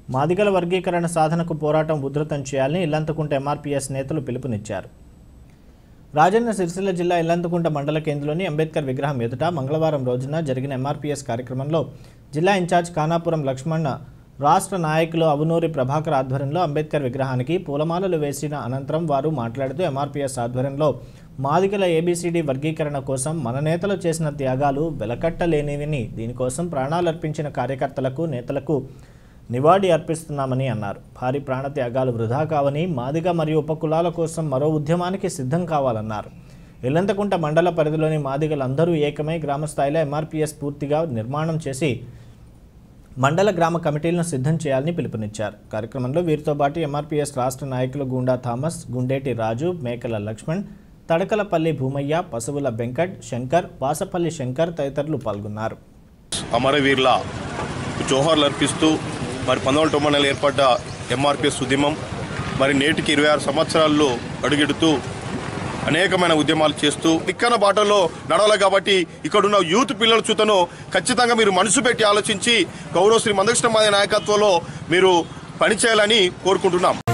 మాదిగల వర్గీకరణ సాధనకు పోరాటం ఉధృతం చేయాలని ఇల్లంతకుంట ఎంఆర్పీఎస్ నేతలు పిలుపునిచ్చారు రాజన్న సిరిసిల్ల జిల్లా ఇల్లంతకుంట మండల కేంద్రంలోని అంబేద్కర్ విగ్రహం ఎదుట మంగళవారం రోజున జరిగిన ఎంఆర్పీఎస్ కార్యక్రమంలో జిల్లా ఇన్ఛార్జ్ ఖానాపురం లక్ష్మణ్ రాష్ట్ర నాయకులు అవునూరి ప్రభాకర్ ఆధ్వర్యంలో అంబేద్కర్ విగ్రహానికి పూలమాలలు వేసిన అనంతరం వారు మాట్లాడుతూ ఎంఆర్పీఎస్ ఆధ్వర్యంలో మాదిగల ఏబీసీడీ వర్గీకరణ కోసం మన నేతలు చేసిన త్యాగాలు వెలకట్టలేనివని దీనికోసం ప్రాణాలర్పించిన కార్యకర్తలకు నేతలకు నివాళి అర్పిస్తున్నామని అన్నారు భారీ ప్రాణత్యాగాలు వృధా కావని మాదిగ మరియు ఉపకులాల కోసం మరో ఉద్యమానికి సిద్ధం కావాలన్నారు ఎల్లంతకుంట మండల పరిధిలోని మాదిగలందరూ ఏకమై గ్రామస్థాయిలో ఎంఆర్పీఎస్ పూర్తిగా నిర్మాణం చేసి మండల గ్రామ కమిటీలను సిద్ధం చేయాలని పిలుపునిచ్చారు కార్యక్రమంలో వీరితో పాటు ఎంఆర్పీఎస్ రాష్ట్ర నాయకులు గుండా థామస్ గుండేటి రాజు మేకల లక్ష్మణ్ తడకలపల్లి భూమయ్య పశువుల వెంకట్ శంకర్ వాసపల్లి శంకర్ తదితరులు పాల్గొన్నారు అమరవీరుల జోహార్లు అర్పిస్తూ మరి పంతొమ్మిది తొంభై నెలలు ఏర్పడ్డ ఎంఆర్పిఎస్ ఉద్యమం మరి నేటికి ఇరవై ఆరు సంవత్సరాల్లో అడుగెడుతూ అనేకమైన ఉద్యమాలు చేస్తూ తిక్కన బాటలో నడవాలి కాబట్టి ఇక్కడున్న యూత్ పిల్లల చూతను ఖచ్చితంగా మీరు మనసు పెట్టి ఆలోచించి గౌరవ శ్రీ మందకృష్ణ మాది నాయకత్వంలో మీరు పనిచేయాలని కోరుకుంటున్నాం